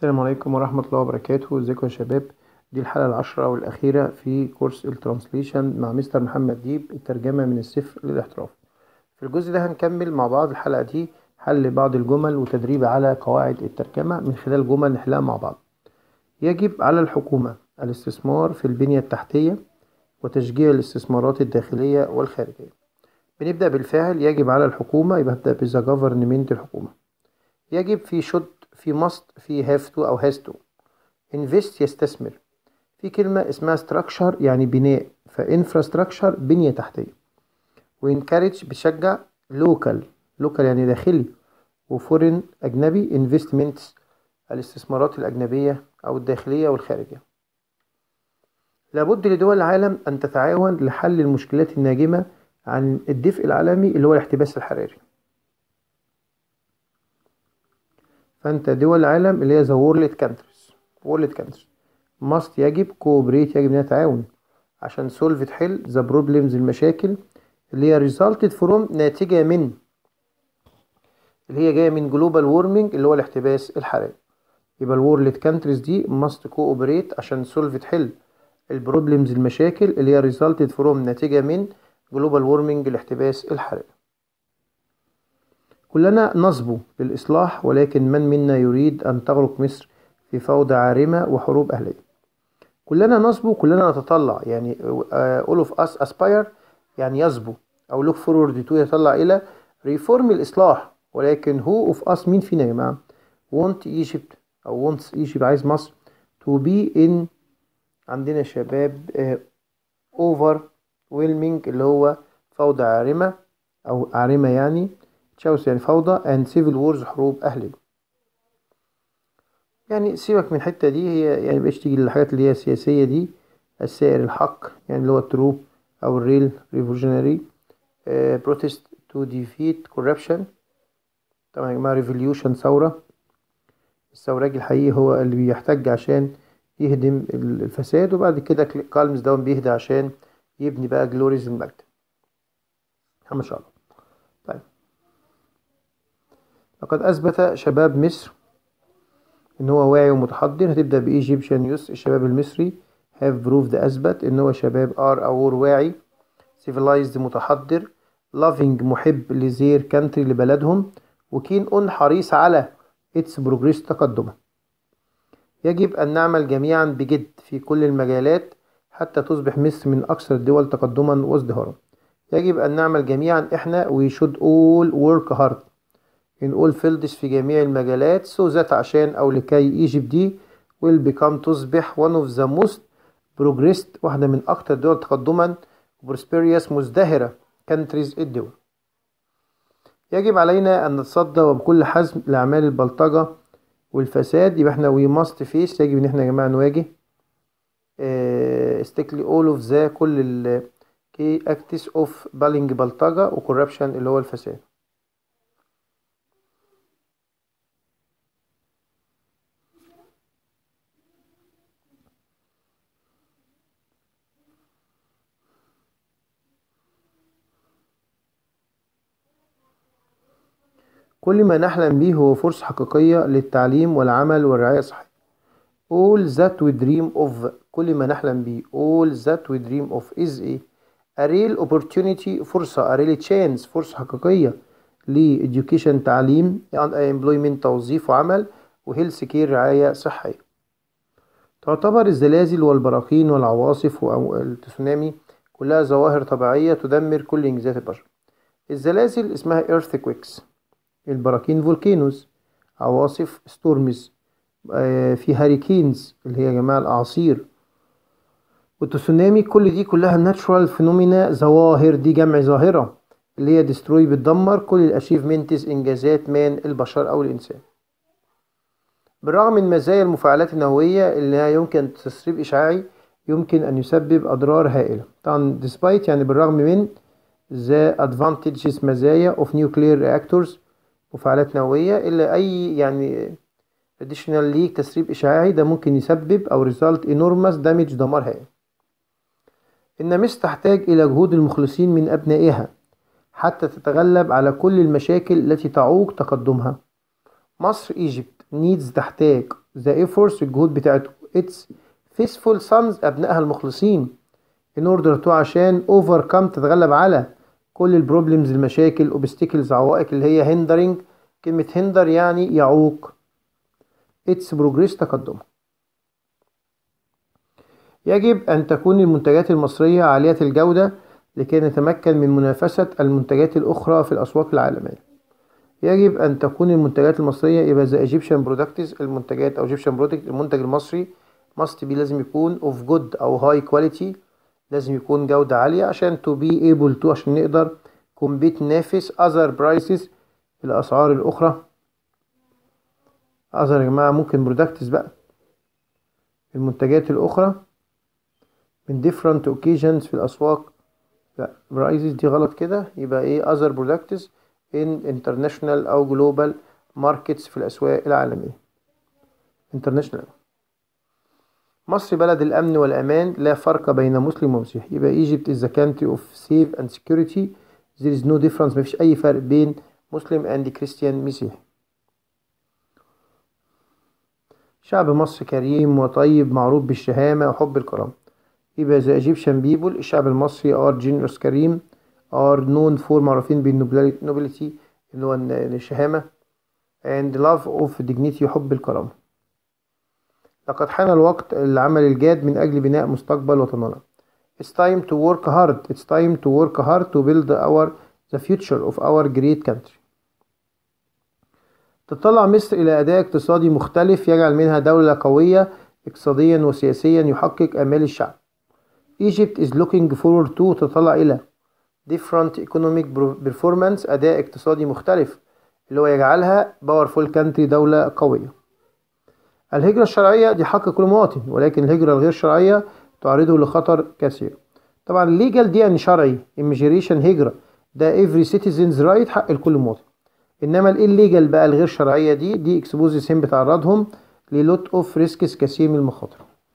السلام عليكم ورحمة الله وبركاته ازيكم يا شباب دي الحلقة العشرة والأخيرة في كورس الترانسليشن مع مستر محمد ديب الترجمة من الصفر للاحتراف في الجزء ده هنكمل مع بعض الحلقة دي حل بعض الجمل وتدريب على قواعد الترجمة من خلال جمل نحلها مع بعض يجب على الحكومة الاستثمار في البنية التحتية وتشجيع الاستثمارات الداخلية والخارجية بنبدأ بالفاعل يجب على الحكومة يبقى هبدأ بذا جفرنمنت الحكومة يجب في should في must في have to أو has to invest يستثمر في كلمة اسمها structure يعني بناء فinfrastructure بنية تحتية وencourage بتشجع local local يعني داخلي وفورين أجنبي investments الاستثمارات الأجنبية أو الداخلية والخارجية لابد لدول العالم أن تتعاون لحل المشكلات الناجمة عن الدفء العالمي اللي هو الاحتباس الحراري فانت دول العالم اللي هي ذا وورلد كانتريز وورلد كانتريز ماست يجب كوبريت يجب انها تعاون عشان سولف تحل ذا بروبلمز المشاكل اللي هي ريزالتد فروم ناتجة من اللي هي جاية من جلوبال وورمنج اللي هو الاحتباس الحراري يبقى الوورلد كانتريز دي ماست كوبريت عشان سولف تحل البروبلمز المشاكل اللي هي ريزالتد فروم ناتجة من جلوبال وورمنج الاحتباس الحراري كلنا نصبو للإصلاح ولكن من منا يريد أن تغرق مصر في فوضى عارمة وحروب أهلية كلنا نصبو كلنا نتطلع يعني all of us aspire يعني يصبو أو look forward to يتطلع إلى ريفورم الإصلاح ولكن who of us مين فينا يا جماعة want Egypt أو wants Egypt عايز مصر to be in عندنا شباب overwhelming اللي هو فوضى عارمة أو عارمة يعني تشاوس يعني فوضى and civil wars حروب أهلية يعني سيبك من الحتة دي هي يعني بقاش تيجي للحاجات اللي هي السياسية دي السائر الحق يعني اللي هو الترو أو الريل ريفولوشنري بروتست تو ديفيت كوربشن طبعا يا جماعة ريفوليوشن ثورة الثوراجي الحقيقي هو اللي بيحتج عشان يهدم الفساد وبعد كده كالمز داون بيهدى عشان يبني بقى جلوريز المجد ما شاء الله طيب لقد أثبت شباب مصر إن هو واعي ومتحضر هتبدأ بإيجيبشن يوس الشباب المصري have proved أثبت إن هو شباب are أور واعي civilized متحضر loving محب لزير country لبلدهم وكين أون حريص على its progress تقدمه يجب أن نعمل جميعا بجد في كل المجالات حتى تصبح مصر من أكثر الدول تقدما وازدهارا يجب أن نعمل جميعا إحنا we should all work hard in all fields في جميع المجالات so that عشان أو لكي ايجيبت دي will become تصبح one of the most progressed واحدة من أكثر الدول تقدما prosperous مزدهرة countries الدول يجب علينا أن نتصدى وبكل حزم لأعمال البلطجة والفساد يبقى احنا we must face يجب ان احنا يا جماعة نواجه استكلي all of the كل ال key acts of bullying بلطجة وcorruption اللي هو الفساد كل ما نحلم به هو فرصة حقيقية للتعليم والعمل والرعاية الصحية all that we dream of كل ما نحلم به all that we dream of is a, a real opportunity فرصة a real chance فرصة حقيقية ل education تعليم employment توظيف وعمل و health care رعاية صحية تعتبر الزلازل والبراكين والعواصف والتسونامي كلها ظواهر طبيعية تدمر كل إنجازات البشر الزلازل اسمها earthquakes البراكين فولكينوز عواصف ستورمز في هاريكينز اللي هي يا جماعة الأعاصير والتسونامي كل دي كلها ناتشورال فينومينا ظواهر دي جمع ظاهرة اللي هي ديستروي بتدمر كل الأشيفمنتس إنجازات من البشر أو الإنسان بالرغم من مزايا المفاعلات النووية اللي هي يمكن تسريب إشعاعي يمكن أن يسبب أضرار هائلة طبعا despite يعني بالرغم من the advantages مزايا of nuclear reactors مفاعلات نووية إلا أي يعني additional leak تسريب إشعاعي ده ممكن يسبب أو result enormous damage دمار هائل إن مصر تحتاج إلى جهود المخلصين من أبنائها حتى تتغلب على كل المشاكل التي تعوق تقدمها مصر Egypt needs تحتاج the efforts الجهود بتاعته its faithful sons أبنائها المخلصين in order to عشان overcome تتغلب على كل البروبلمز المشاكل obstacles عوائق اللي هي hindering كلمة hinder يعني يعوق its progress تقدمه يجب أن تكون المنتجات المصرية عالية الجودة لكي نتمكن من منافسة المنتجات الأخرى في الأسواق العالمية يجب أن تكون المنتجات المصرية يبقى زي Egyptian products المنتجات أو Egyptian product المنتج المصري must be لازم يكون of good أو high quality لازم يكون جودة عالية عشان to be able to عشان نقدر compete نافس other prices الأسعار الأخرى other يا جماعة ممكن products بقى المنتجات الأخرى من different occasions في الأسواق لا prices دي غلط كده يبقى ايه other products in international أو global markets في الأسواق العالمية international مصر بلد الأمن والأمان لا فرق بين مسلم ومسيحي يبقى Egypt is the country of safe and security there is no difference مفيش أي فرق بين مسلم and Christian مسيحي شعب مصر كريم وطيب معروف بالشهامة وحب الكرامة يبقى the Egyptian people الشعب المصري are generous كريم are known for معروفين بالنوبيليتي اللي هو الشهامة and love of dignity وحب الكرامة لقد حان الوقت للعمل الجاد من أجل بناء مستقبل وطننا It's time to work hard It's time to work hard to build our the future of our great country تطلع مصر إلى أداء اقتصادي مختلف يجعل منها دولة قوية اقتصاديا وسياسيا يحقق آمال الشعب Egypt is looking forward to تطلع إلى different economic performance أداء اقتصادي مختلف اللي هو يجعلها powerful country دولة قوية الهجرة الشرعية دي حق كل مواطن ولكن الهجرة الغير شرعية تعرضه لخطر كثير طبعا legal دي يعني شرعي immigration هجرة ده every citizen's right حق لكل مواطن انما الليجل بقى الغير شرعية دي دي اكسبوزيس هم بتعرضهم للوت اوف ريسكس كثير من المخاطر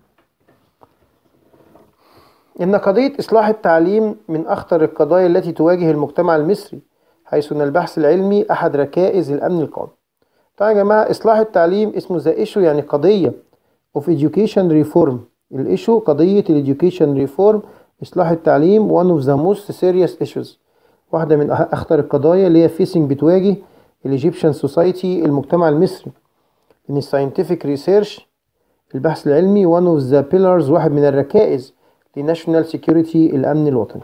إن قضية إصلاح التعليم من أخطر القضايا التي تواجه المجتمع المصري حيث أن البحث العلمي أحد ركائز الأمن القومي طبعا يا جماعة إصلاح التعليم اسمه ذا إيشو يعني قضية of education reform الإيشو قضية الإديوكيشن ريفورم إصلاح التعليم one of the most serious issues واحدة من أخطر القضايا اللي هي فيسنج بتواجه الإيجيبشن سوسايتي المجتمع المصري إن الساينتفك ريسيرش البحث العلمي one of the pillars واحد من الركائز لناشونال سيكيورتي الأمن الوطني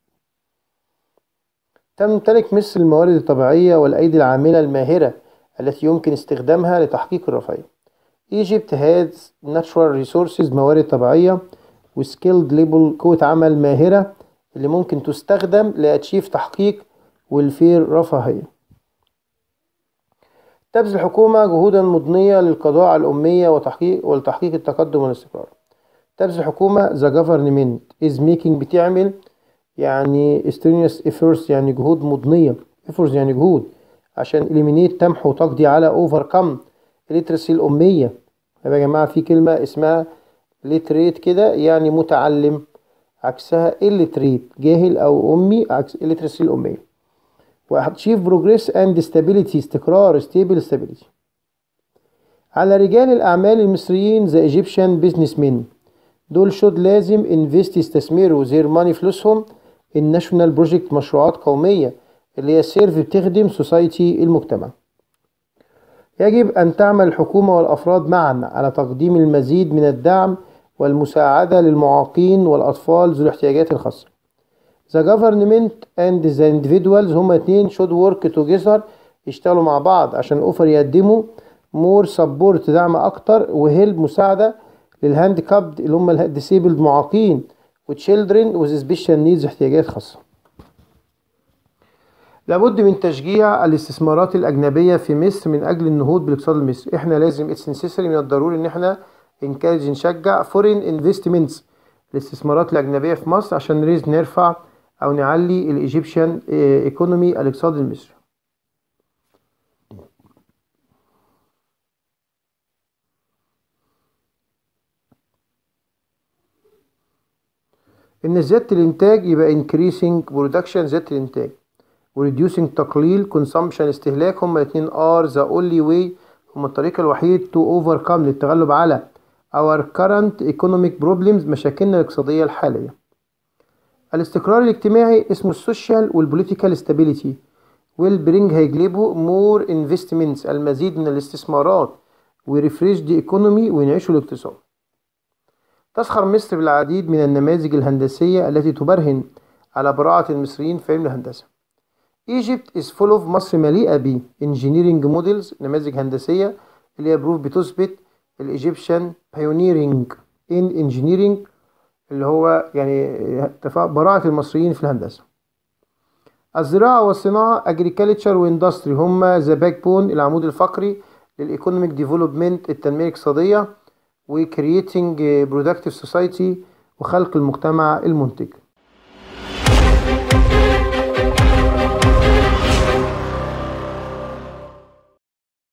تمتلك مصر الموارد الطبيعية والأيدي العاملة الماهرة التي يمكن استخدامها لتحقيق الرفاهية Egypt has natural resources موارد طبيعية وskilled labor قوة عمل ماهرة اللي ممكن تستخدم لأتشيف تحقيق والفير رفاهية تبذل الحكومة جهودا مضنية للقضاء على الأمية وتحقيق ولتحقيق التقدم والاستقرار تبذل الحكومة the government is making بتعمل يعني strenuous efforts يعني جهود مضنية efforts يعني جهود عشان eliminate تمحو وتقضي على overcome illiteracy الأمية يا جماعة في كلمة اسمها literate كده يعني متعلم عكسها illiterate جاهل أو أمي عكس illiteracy الأمية وachieve progress and stability استقرار stable stability على رجال الأعمال المصريين the Egyptian businessmen دول شود لازم انفست يستثمروا زير ماني فلوسهم الناشونال بروجكت مشروعات قومية اللي هي سيرف بتخدم سوسايتي المجتمع يجب أن تعمل الحكومة والأفراد معا على تقديم المزيد من الدعم والمساعدة للمعاقين والأطفال ذو الاحتياجات الخاصة The government and the individuals هما اتنين should work together يشتغلوا مع بعض عشان اوفر يقدموا more support دعم أكتر وهيلب مساعدة للهانديكابد اللي هم الديسيبلد معاقين وتشيلدرن وذ سبيشال نيدز احتياجات خاصة لابد من تشجيع الاستثمارات الأجنبية في مصر من أجل النهوض بالاقتصاد المصري احنا لازم اتس نسيسري من الضروري ان احنا انكارج نشجع فورين انفستمنتس الاستثمارات الأجنبية في مصر عشان نريز نرفع أو نعلي الإيجيبشن ايكونومي الاقتصاد المصري ان زيادة الانتاج يبقى increasing production زيادة الانتاج و reducing تقليل consumption استهلاك هما الاتنين are the only way هم الطريق الوحيد to overcome للتغلب على our current economic problems مشاكلنا الاقتصادية الحالية الاستقرار الاجتماعي اسمه السوشيال والبوليتيكال stability will bring هيجلبه more investments المزيد من الاستثمارات وريفريش دي economy وينعشوا الاقتصاد تسخر مصر بالعديد من النماذج الهندسية التي تبرهن على براعة المصريين في علم الهندسة Egypt is full of مصر مليئة ب engineering models نماذج هندسية اللي هي بروف بتثبت الإيجيبشن pioneering in engineering اللي هو يعني براعة المصريين في الهندسة الزراعة والصناعة agriculture واندستري هما ذا باك بون العمود الفقري للايكونوميك ديفلوبمنت التنمية الاقتصادية و creating productive society وخلق المجتمع المنتج